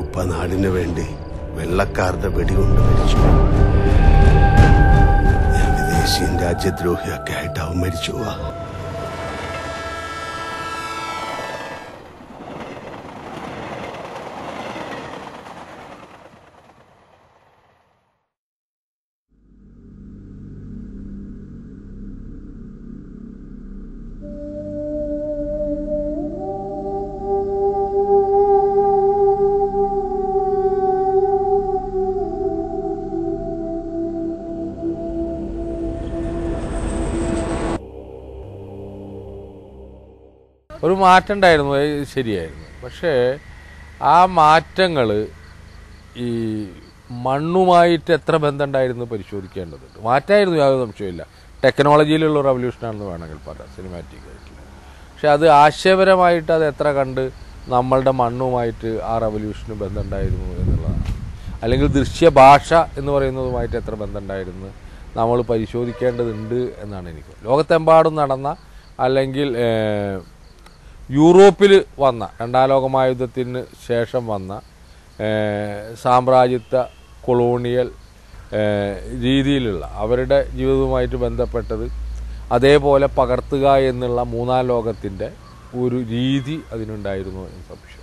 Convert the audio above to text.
ഉപ്പ നാടിന് വേണ്ടി വെള്ളക്കാരുടെ വെടികൊണ്ട് മരിച്ചു ഞാൻ വിദേശീയൻ രാജ്യദ്രോഹിയൊക്കെ ആയിട്ട് അവൻ മരിച്ചു പോവാ ഒരു മാറ്റം ഉണ്ടായിരുന്നു അത് ശരിയായിരുന്നു പക്ഷേ ആ മാറ്റങ്ങൾ ഈ മണ്ണുമായിട്ട് എത്ര ബന്ധമുണ്ടായിരുന്നു പരിശോധിക്കേണ്ടതുണ്ട് മാറ്റമായിരുന്നു യാതൊരു സംശയമില്ല ടെക്നോളജിയിലുള്ള റവല്യൂഷനാണെന്ന് വേണമെങ്കിൽ പറയാം സിനിമാറ്റിക് ആയിട്ടുള്ള പക്ഷെ അത് ആശയപരമായിട്ട് അത് എത്ര കണ്ട് നമ്മളുടെ മണ്ണുമായിട്ട് ആ റവല്യൂഷന് ബന്ധമുണ്ടായിരുന്നു എന്നുള്ളതാണ് അല്ലെങ്കിൽ ദൃശ്യഭാഷ എന്ന് പറയുന്നതുമായിട്ട് എത്ര ബന്ധമുണ്ടായിരുന്നു നമ്മൾ പരിശോധിക്കേണ്ടതുണ്ട് എന്നാണ് എനിക്ക് ലോകത്തെമ്പാടും നടന്ന അല്ലെങ്കിൽ ഏഹ്, യൂറോപ്പിൽ വന്ന രണ്ടാം ലോക മഹായുദ്ധത്തിന് ശേഷം വന്ന ഏഹ്, സാമ്രാജ്യത്വ കൊളോണിയൽ ഏഹ്, രീതിയിലുള്ള അവരുടെ ജീവിതവുമായിട്ട് ബന്ധപ്പെട്ടത് അതേപോലെ പകർത്തുക എന്നുള്ള മൂന്നാം ലോകത്തിൻ്റെ ഒരു രീതി അതിനുണ്ടായിരുന്നു എന്ന് സംശയം